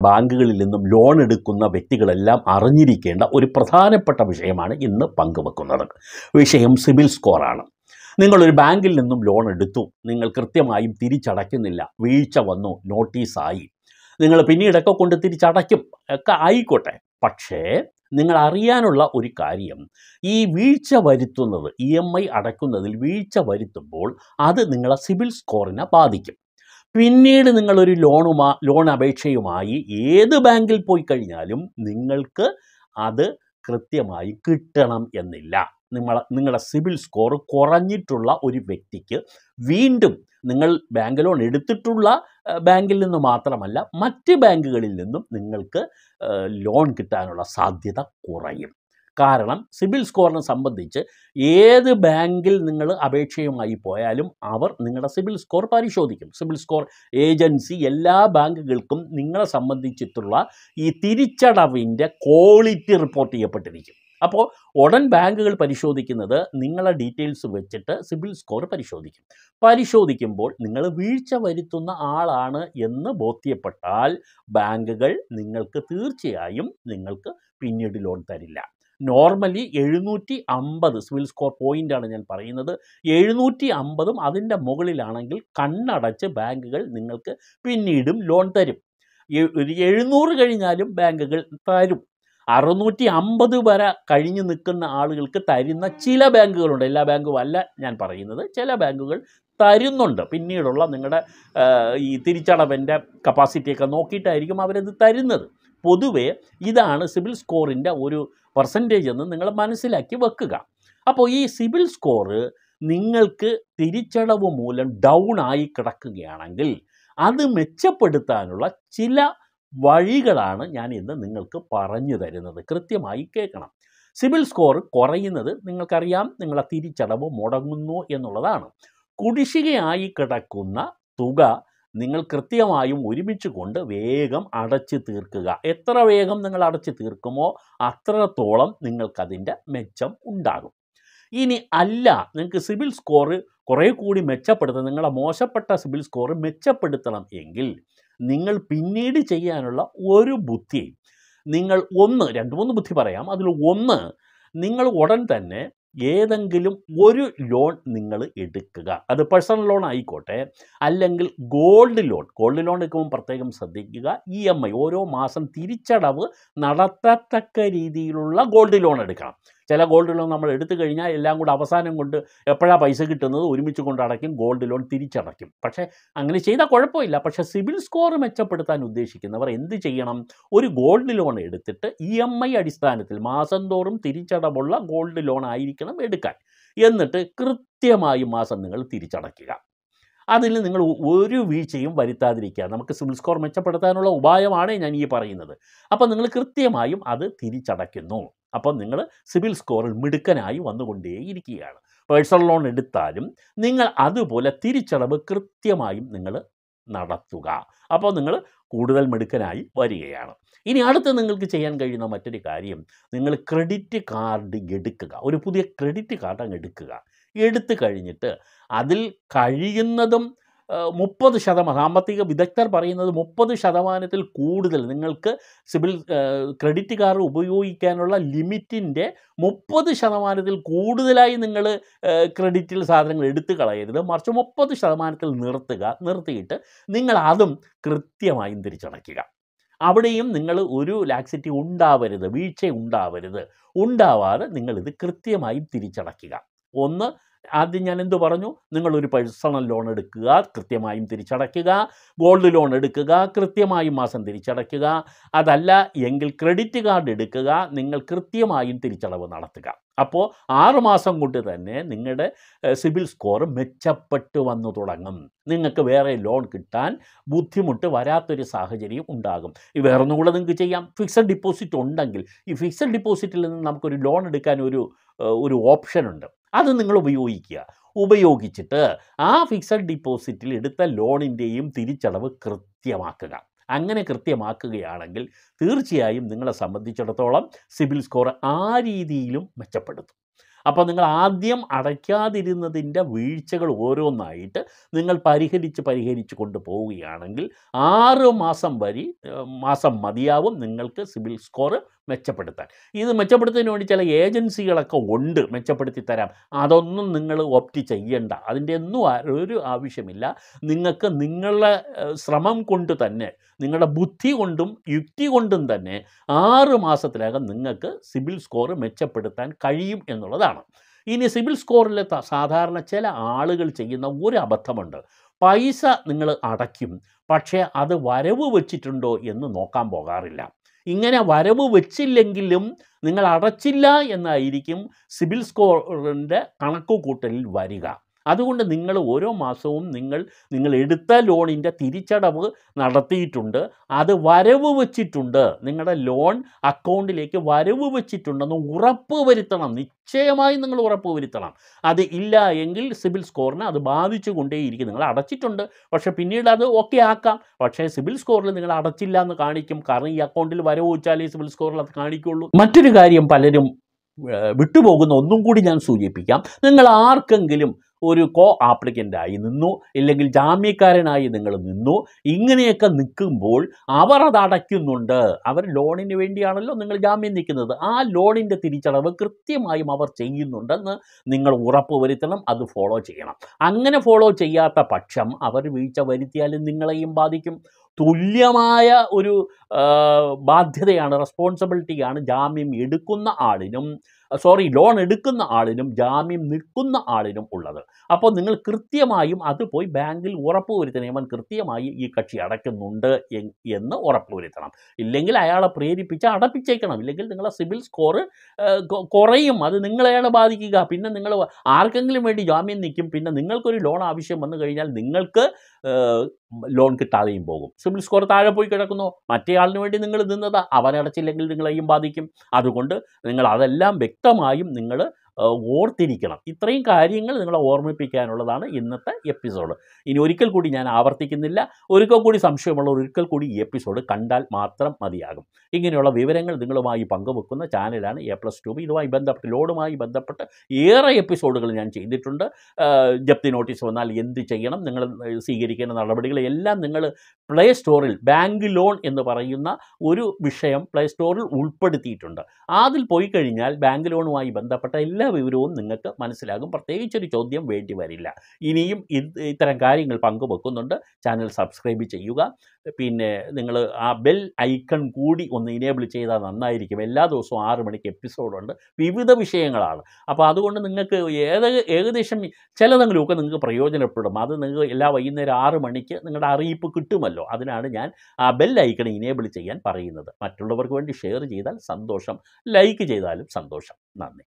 ബാങ്കുകളിൽ നിന്നും ലോൺ എടുക്കുന്ന വ്യക്തികളെല്ലാം അറിഞ്ഞിരിക്കേണ്ട ഒരു പ്രധാനപ്പെട്ട വിഷയമാണ് ഇന്ന് പങ്കുവെക്കുന്നത് വിഷയം സിബിൽ സ്കോറാണ് നിങ്ങളൊരു ബാങ്കിൽ നിന്നും ലോൺ എടുത്തു നിങ്ങൾ കൃത്യമായും തിരിച്ചടയ്ക്കുന്നില്ല വീഴ്ച വന്നു നോട്ടീസായി നിങ്ങൾ പിന്നീടൊക്കെ കൊണ്ട് തിരിച്ചടയ്ക്കും ഒക്കെ ആയിക്കോട്ടെ പക്ഷേ നിങ്ങൾ അറിയാനുള്ള ഒരു കാര്യം ഈ വീഴ്ച വരുത്തുന്നത് ഇ എം ഐ അടയ്ക്കുന്നതിൽ വീഴ്ച വരുത്തുമ്പോൾ അത് നിങ്ങളെ സിബിൽ സ്കോറിനെ ബാധിക്കും പിന്നീട് നിങ്ങളൊരു ലോണുമാ ലോൺ അപേക്ഷയുമായി ഏത് ബാങ്കിൽ പോയി കഴിഞ്ഞാലും നിങ്ങൾക്ക് അത് കൃത്യമായി കിട്ടണം എന്നില്ല നിങ്ങളെ നിങ്ങളുടെ സിബിൽ സ്കോർ കുറഞ്ഞിട്ടുള്ള ഒരു വ്യക്തിക്ക് വീണ്ടും നിങ്ങൾ ബാങ്ക് ലോൺ എടുത്തിട്ടുള്ള ഏഹ്, ബാങ്കിൽ നിന്ന് മാത്രമല്ല മറ്റ് ബാങ്കുകളിൽ നിന്നും നിങ്ങൾക്ക് ഏഹ്, ലോൺ കിട്ടാനുള്ള സാധ്യത കുറയും കാരണം സിബിൽ സ്കോറിനെ സംബന്ധിച്ച് ഏത് ബാങ്കിൽ നിങ്ങൾ അപേക്ഷയുമായി പോയാലും അവർ നിങ്ങളുടെ സിബിൽ സ്കോർ പരിശോധിക്കും സിബിൽ സ്കോർ ഏജൻസി എല്ലാ ബാങ്കുകൾക്കും നിങ്ങളെ സംബന്ധിച്ചിട്ടുള്ള ഈ തിരിച്ചടവിൻ്റെ ക്വാളിറ്റി റിപ്പോർട്ട് ചെയ്യപ്പെട്ടിരിക്കും അപ്പോൾ ഉടൻ ബാങ്കുകൾ പരിശോധിക്കുന്നത് നിങ്ങളെ ഡീറ്റെയിൽസ് വെച്ചിട്ട് സിബിൽ സ്കോർ പരിശോധിക്കും പരിശോധിക്കുമ്പോൾ നിങ്ങൾ വീഴ്ച വരുത്തുന്ന ആളാണ് എന്ന് ബോധ്യപ്പെട്ടാൽ ബാങ്കുകൾ നിങ്ങൾക്ക് തീർച്ചയായും നിങ്ങൾക്ക് പിന്നീട് ലോൺ തരില്ല നോർമലി എഴുന്നൂറ്റി അമ്പത് സിവിൽ സ്കോർ പോയിൻ്റാണ് ഞാൻ പറയുന്നത് എഴുന്നൂറ്റി അമ്പതും അതിൻ്റെ മുകളിലാണെങ്കിൽ കണ്ണടച്ച് ബാങ്കുകൾ നിങ്ങൾക്ക് പിന്നീടും ലോൺ തരും എ- ഒരു എഴുന്നൂറ് കഴിഞ്ഞാലും ബാങ്കുകൾ തരും അറുന്നൂറ്റി അമ്പത് വരെ കഴിഞ്ഞ് നിൽക്കുന്ന ആളുകൾക്ക് തരുന്ന ചില ബാങ്കുകളുണ്ട് എല്ലാ ബാങ്കും അല്ല ഞാൻ പറയുന്നത് ചില ബാങ്കുകൾ തരുന്നുണ്ട് പിന്നീടുള്ള നിങ്ങളുടെ ആ, ഈ തിരിച്ചടവിൻ്റെ കപ്പാസിറ്റിയൊക്കെ നോക്കിയിട്ടായിരിക്കും അവരത് തരുന്നത് പൊതുവേ ഇതാണ് സിബിൽ സ്കോറിൻ്റെ ഒരു പെർസെൻറ്റേജ് എന്ന് നിങ്ങൾ മനസ്സിലാക്കി വെക്കുക അപ്പോൾ ഈ സിബിൽ സ്കോറ് നിങ്ങൾക്ക് തിരിച്ചടവ് മൂലം ഡൗൺ ആയി കിടക്കുകയാണെങ്കിൽ അത് മെച്ചപ്പെടുത്താനുള്ള ചില വഴികളാണ് ഞാൻ ഇന്ന് നിങ്ങൾക്ക് പറഞ്ഞു തരുന്നത് കൃത്യമായി കേൾക്കണം സിബിൽ സ്കോർ കുറയുന്നത് നിങ്ങൾക്കറിയാം നിങ്ങളെ തിരിച്ചടവ് മുടങ്ങുന്നു എന്നുള്ളതാണ് കുടിശ്ശികയായി കിടക്കുന്ന തുക നിങ്ങൾ കൃത്യമായും ഒരുമിച്ച് കൊണ്ട് വേഗം അടച്ചു തീർക്കുക എത്ര വേഗം നിങ്ങൾ അടച്ചു തീർക്കുമോ അത്രത്തോളം നിങ്ങൾക്കതിൻ്റെ മെച്ചം ഉണ്ടാകും ഇനി അല്ല നിങ്ങൾക്ക് സിബിൽ സ്കോർ കുറേ കൂടി മെച്ചപ്പെടുത്തണം നിങ്ങളുടെ മോശപ്പെട്ട സിബിൽ സ്കോർ മെച്ചപ്പെടുത്തണം എങ്കിൽ നിങ്ങൾ പിന്നീട് ചെയ്യാനുള്ള ഒരു ബുദ്ധി നിങ്ങൾ ഒന്ന് രണ്ട് മൂന്ന് ബുദ്ധി പറയാം അതിൽ ഒന്ന് നിങ്ങൾ ഉടൻ തന്നെ ഏതെങ്കിലും ഒരു ലോൺ നിങ്ങൾ എടുക്കുക അത് പേഴ്സണൽ ലോൺ ആയിക്കോട്ടെ അല്ലെങ്കിൽ ഗോൾഡ് ലോൺ ഗോൾഡ് ലോൺ എടുക്കുമ്പോൾ പ്രത്യേകം ശ്രദ്ധിക്കുക ഇ എം ഐ ഓരോ മാസം തിരിച്ചടവ് നടത്തത്തക്ക രീതിയിലുള്ള ഗോൾഡ് ലോൺ എടുക്കണം ചില ഗോൾഡ് ലോൺ നമ്മൾ എടുത്തു കഴിഞ്ഞാൽ എല്ലാം കൂടെ അവസാനം കൊണ്ട് എപ്പോഴാണ് പൈസ കിട്ടുന്നത് ഒരുമിച്ച് കൊണ്ട് അടയ്ക്കും ഗോൾഡ് ലോൺ തിരിച്ചടയ്ക്കും പക്ഷേ അങ്ങനെ ചെയ്താൽ കുഴപ്പമില്ല പക്ഷേ സിബിൽ സ്കോർ മെച്ചപ്പെടുത്താൻ ഉദ്ദേശിക്കുന്നവർ എന്ത് ചെയ്യണം ഒരു ഗോൾഡ് ലോൺ എടുത്തിട്ട് ഇ എം ഐ അടിസ്ഥാനത്തിൽ മാസം തോറും തിരിച്ചടവുള്ള ഗോൾഡ് ലോൺ ആയിരിക്കണം എടുക്കാൻ എന്നിട്ട് കൃത്യമായി മാസം നിങ്ങൾ തിരിച്ചടയ്ക്കുക അതിൽ നിങ്ങൾ ഒരു വീഴ്ചയും വരുത്താതിരിക്കുക നമുക്ക് സിബിൽ സ്കോർ മെച്ചപ്പെടുത്താനുള്ള ഉപായമാണ് ഞാൻ ഈ പറയുന്നത് അപ്പോൾ നിങ്ങൾ കൃത്യമായും അത് തിരിച്ചടയ്ക്കുന്നു അപ്പം നിങ്ങൾ സിബിൽ സ്കോറിൽ മിടുക്കനായി വന്നുകൊണ്ടേയിരിക്കുകയാണ് പേഴ്സണൽ ലോൺ എടുത്താലും നിങ്ങൾ അതുപോലെ തിരിച്ചടവ് കൃത്യമായും നിങ്ങൾ നടത്തുക അപ്പോൾ നിങ്ങൾ കൂടുതൽ മിടുക്കനായി വരികയാണ് ഇനി അടുത്ത് നിങ്ങൾക്ക് ചെയ്യാൻ കഴിയുന്ന മറ്റൊരു കാര്യം നിങ്ങൾ ക്രെഡിറ്റ് കാർഡ് എടുക്കുക ഒരു പുതിയ ക്രെഡിറ്റ് കാർഡ് അങ്ങ് എടുക്കുക എടുത്തു കഴിഞ്ഞിട്ട് അതിൽ കഴിയുന്നതും മുപ്പത് ശതമാനം സാമ്പത്തിക വിദഗ്ധർ പറയുന്നത് മുപ്പത് ശതമാനത്തിൽ കൂടുതൽ നിങ്ങൾക്ക് സിബിൽ ക്രെഡിറ്റ് കാർഡ് ഉപയോഗിക്കാനുള്ള ലിമിറ്റിൻ്റെ മുപ്പത് ശതമാനത്തിൽ കൂടുതലായി നിങ്ങൾ ക്രെഡിറ്റിൽ സാധനങ്ങൾ എടുത്തു കളയരുത് മറിച്ച് മുപ്പത് ശതമാനത്തിൽ നിർത്തുക നിർത്തിയിട്ട് നിങ്ങൾ അതും കൃത്യമായും തിരിച്ചടയ്ക്കുക അവിടെയും നിങ്ങൾ ഒരു ലാക്സിറ്റി ഉണ്ടാവരുത് വീഴ്ച ഉണ്ടാവരുത് ഉണ്ടാവാതെ നിങ്ങളിത് കൃത്യമായും തിരിച്ചടയ്ക്കുക ഒന്ന് ആദ്യം ഞാൻ എന്തു പറഞ്ഞു നിങ്ങളൊരു പേഴ്സണൽ ലോൺ എടുക്കുക കൃത്യമായും തിരിച്ചടയ്ക്കുക ഗോൾഡ് ലോൺ എടുക്കുക കൃത്യമായും മാസം തിരിച്ചടയ്ക്കുക അതല്ല എങ്കിൽ ക്രെഡിറ്റ് കാർഡ് എടുക്കുക നിങ്ങൾ കൃത്യമായും തിരിച്ചടവ് നടത്തുക അപ്പോൾ ആറ് മാസം കൊണ്ട് തന്നെ നിങ്ങളുടെ സിബിൽ സ്കോർ മെച്ചപ്പെട്ടു വന്നു തുടങ്ങും നിങ്ങൾക്ക് വേറെ ലോൺ കിട്ടാൻ ബുദ്ധിമുട്ട് വരാത്തൊരു സാഹചര്യം ഉണ്ടാകും ഈ വേറെ ഒന്നും കൂടെ നിങ്ങൾക്ക് ചെയ്യാം ഫിക്സഡ് ഡിപ്പോസിറ്റ് ഉണ്ടെങ്കിൽ ഈ ഫിക്സഡ് ഡിപ്പോസിറ്റിൽ നിന്ന് നമുക്കൊരു ലോൺ എടുക്കാൻ ഒരു ഒരു ഓപ്ഷൻ ഉണ്ട് അത് നിങ്ങൾ ഉപയോഗിക്കുക ഉപയോഗിച്ചിട്ട് ആ ഫിക്സഡ് ഡിപ്പോസിറ്റിൽ എടുത്ത ലോണിൻ്റെയും തിരിച്ചടവ് കൃത്യമാക്കുക അങ്ങനെ കൃത്യമാക്കുകയാണെങ്കിൽ തീർച്ചയായും നിങ്ങളെ സംബന്ധിച്ചിടത്തോളം സിബിൽ സ്കോർ ആ രീതിയിലും മെച്ചപ്പെടുത്തും അപ്പോൾ നിങ്ങൾ ആദ്യം അടയ്ക്കാതിരുന്നതിൻ്റെ വീഴ്ചകൾ ഓരോന്നായിട്ട് നിങ്ങൾ പരിഹരിച്ച് പരിഹരിച്ച് കൊണ്ടുപോവുകയാണെങ്കിൽ ആറ് മാസം വരി ഏഹ്, മാസം മതിയാവും നിങ്ങൾക്ക് സിബിൽ സ്കോർ മെച്ചപ്പെടുത്താൻ ഇത് മെച്ചപ്പെടുത്തുന്നതിന് വേണ്ടി ചില ഏജൻസികളൊക്കെ ഉണ്ട് മെച്ചപ്പെടുത്തി തരാം അതൊന്നും നിങ്ങൾ ഓപ്റ്റ് ചെയ്യണ്ട അതിൻ്റെ ഒന്നും ആ- ഒരു ആവശ്യമില്ല നിങ്ങൾക്ക് നിങ്ങളുടെ ഏഹ്, ശ്രമം കൊണ്ട് തന്നെ നിങ്ങളുടെ ബുദ്ധി കൊണ്ടും യുക്തി കൊണ്ടും തന്നെ ആറ് മാസത്തിനകം നിങ്ങൾക്ക് സിബിൽ സ്കോർ മെച്ചപ്പെടുത്താൻ കഴിയും എന്നുള്ളതാണ് ഇനി സിബിൽ സ്കോറിൽ ത- സാധാരണ ചില ആളുകൾ ചെയ്യുന്ന ഒരു അബദ്ധമുണ്ട് പൈസ നിങ്ങൾ അടയ്ക്കും പക്ഷേ അത് വരവ് വെച്ചിട്ടുണ്ടോ എന്ന് നോക്കാൻ പോകാറില്ല ഇങ്ങനെ വരവ് വെച്ചില്ലെങ്കിലും നിങ്ങൾ അടച്ചില്ല എന്നായിരിക്കും സിബിൽ സ്കോറിൻ്റെ കണക്കുകൂട്ടലിൽ വരിക അതുകൊണ്ട് നിങ്ങൾ ഓരോ മാസവും നിങ്ങൾ നിങ്ങൾ എടുത്ത ലോണിൻ്റെ തിരിച്ചടവ് നടത്തിയിട്ടുണ്ട് അത് വരവ് വെച്ചിട്ടുണ്ട് നിങ്ങളുടെ ലോൺ അക്കൗണ്ടിലേക്ക് വരവ് വെച്ചിട്ടുണ്ടെന്ന് ഉറപ്പ് വരുത്തണം നിശ്ചയമായും നിങ്ങൾ ഉറപ്പ് വരുത്തണം അത് ഇല്ല എങ്കിൽ സിബിൽ സ്കോറിനെ അത് ബാധിച്ചു കൊണ്ടേയിരിക്കും നിങ്ങൾ അടച്ചിട്ടുണ്ട് പക്ഷേ പിന്നീട് അത് ഓക്കെ ആക്കാം പക്ഷേ സിബിൽ സ്കോറിൽ നിങ്ങൾ അടച്ചില്ല എന്ന് കാണിക്കും കാരണം ഈ അക്കൗണ്ടിൽ വരവ് വെച്ചാലേ സിബിൽ സ്കോറിൽ അത് കാണിക്കുള്ളൂ മറ്റൊരു കാര്യം പലരും ഏഹ്, വിട്ടുപോകുന്ന ഒന്നും കൂടി ഞാൻ സൂചിപ്പിക്കാം നിങ്ങൾ ആർക്കെങ്കിലും ഒരു കോ ആപ്ലിക്കൻ്റായി നിന്നു ഇല്ലെങ്കിൽ ജാമ്യക്കാരനായി നിങ്ങൾ നിന്നു ഇങ്ങനെയൊക്കെ നിൽക്കുമ്പോൾ അവർ അത് അടയ്ക്കുന്നുണ്ട് അവർ ലോണിന് വേണ്ടിയാണല്ലോ നിങ്ങൾ ജാമ്യം നിൽക്കുന്നത് ആ ലോണിൻ്റെ തിരിച്ചടവ് കൃത്യമായും അവർ ചെയ്യുന്നുണ്ടെന്ന് നിങ്ങൾ ഉറപ്പ് വരുത്തണം അത് ഫോളോ ചെയ്യണം അങ്ങനെ ഫോളോ ചെയ്യാത്ത പക്ഷം അവർ വീഴ്ച വരുത്തിയാലും നിങ്ങളെയും ബാധിക്കും തുല്യമായ ഒരു ആ, ബാധ്യതയാണ് റെസ്പോൺസിബിലിറ്റിയാണ് ജാമ്യം എടുക്കുന്ന ആളിനും സോറി ലോൺ എടുക്കുന്ന ആളിനും ജാമ്യം നിൽക്കുന്ന ആളിനും ഉള്ളത് അപ്പോൾ നിങ്ങൾ കൃത്യമായും അത് പോയി ബാങ്കിൽ ഉറപ്പ് വരുത്തണം അവൻ കൃത്യമായി ഈ കക്ഷി അടയ്ക്കുന്നുണ്ട് എ- എന്ന് ഉറപ്പ് വരുത്തണം ഇല്ലെങ്കിൽ അയാളെ പ്രേരിപ്പിച്ച് അടപ്പിച്ചേക്കണം ഇല്ലെങ്കിൽ നിങ്ങളെ സിബിൽ സ്കോർ കുറയും അത് നിങ്ങളെയാണ് ബാധിക്കുക പിന്നെ നിങ്ങൾ ആർക്കെങ്കിലും വേണ്ടി ജാമ്യം നിൽക്കും പിന്നെ നിങ്ങൾക്കൊരു ലോൺ ആവശ്യം വന്നു കഴിഞ്ഞാൽ നിങ്ങൾക്ക് ഏഹ്, ലോൺ കിട്ടാതെയും പോകും സിബിൽ സ്കോർ താഴെ പോയി കിടക്കുന്നു മറ്റേ ആളിന് വേണ്ടി നിങ്ങൾ നിന്നത് അവനടച്ചില്ലെങ്കിൽ നിങ്ങളെയും ബാധിക്കും അതുകൊണ്ട് നിങ്ങൾ അതെല്ലാം വ്യക്തമായും നിങ്ങൾ ഏഹ്, ഓർത്തിരിക്കണം ഇത്രയും കാര്യങ്ങൾ നിങ്ങളെ ഓർമ്മിപ്പിക്കാനുള്ളതാണ് ഇന്നത്തെ എപ്പിസോഡ് ഇനി ഒരിക്കൽ കൂടി ഞാൻ ആവർത്തിക്കുന്നില്ല ഒരിക്കൽ കൂടി സംശയമുള്ള ഒരിക്കൽ കൂടി ഈ എപ്പിസോഡ് കണ്ടാൽ മാത്രം മതിയാകും ഇങ്ങനെയുള്ള വിവരങ്ങൾ നിങ്ങളുമായി പങ്കുവെക്കുന്ന ചാനലാണ് എ പ്ലസ് ട്യൂബ് ഇതുമായി ബന്ധപ്പെട്ട് ലോഡുമായി ബന്ധപ്പെട്ട് ഏറെ എപ്പിസോഡുകൾ ഞാൻ ചെയ്തിട്ടുണ്ട് ഏഹ്, ജപ്തി നോട്ടീസ് വന്നാൽ എന്ത് ചെയ്യണം നിങ്ങൾ സ്വീകരിക്കേണ്ട നടപടികൾ എല്ലാം നിങ്ങൾ പ്ലേ സ്റ്റോറിൽ ബാങ്ക് ലോൺ എന്ന് പറയുന്ന ഒരു വിഷയം പ്ലേ സ്റ്റോറിൽ ഉൾപ്പെടുത്തിയിട്ടുണ്ട് അതിൽ പോയി കഴിഞ്ഞാൽ ബാങ്ക് ലോണുമായി ബന്ധപ്പെട്ട എല്ലാ വിവരവും നിങ്ങൾക്ക് മനസ്സിലാകും പ്രത്യേകിച്ചൊരു ചോദ്യം വേണ്ടി വരില്ല ഇനിയും ഇത് ഇത്തരം കാര്യങ്ങൾ പങ്കുവെക്കുന്നുണ്ട് ചാനൽ സബ്സ്ക്രൈബ് ചെയ്യുക പിന്നെ നിങ്ങൾ ആ ബെൽ ഐക്കൺ കൂടി ഒന്ന് ഇനേബിൾ ചെയ്താൽ നന്നായിരിക്കും എല്ലാ ദിവസവും ആറ് മണിക്ക് എപ്പിസോഡുണ്ട് വിവിധ വിഷയങ്ങളാണ് അപ്പോൾ അതുകൊണ്ട് നിങ്ങൾക്ക് ഏത് ഏകദേശം ചിലതെങ്കിലുമൊക്കെ നിങ്ങൾക്ക് പ്രയോജനപ്പെടും അത് നിങ്ങൾക്ക് എല്ലാ വൈകുന്നേരം ആറ് മണിക്ക് നിങ്ങളുടെ അറിയിപ്പ് കിട്ടുമല്ലോ അതിനാണ് ഞാൻ ആ ബെൽ ഐക്കൺ ഇനേബിൾ ചെയ്യാൻ പറയുന്നത് മറ്റുള്ളവർക്ക് വേണ്ടി ഷെയർ ചെയ്താൽ സന്തോഷം ലൈക്ക് ചെയ്താലും സന്തോഷം നന്ദി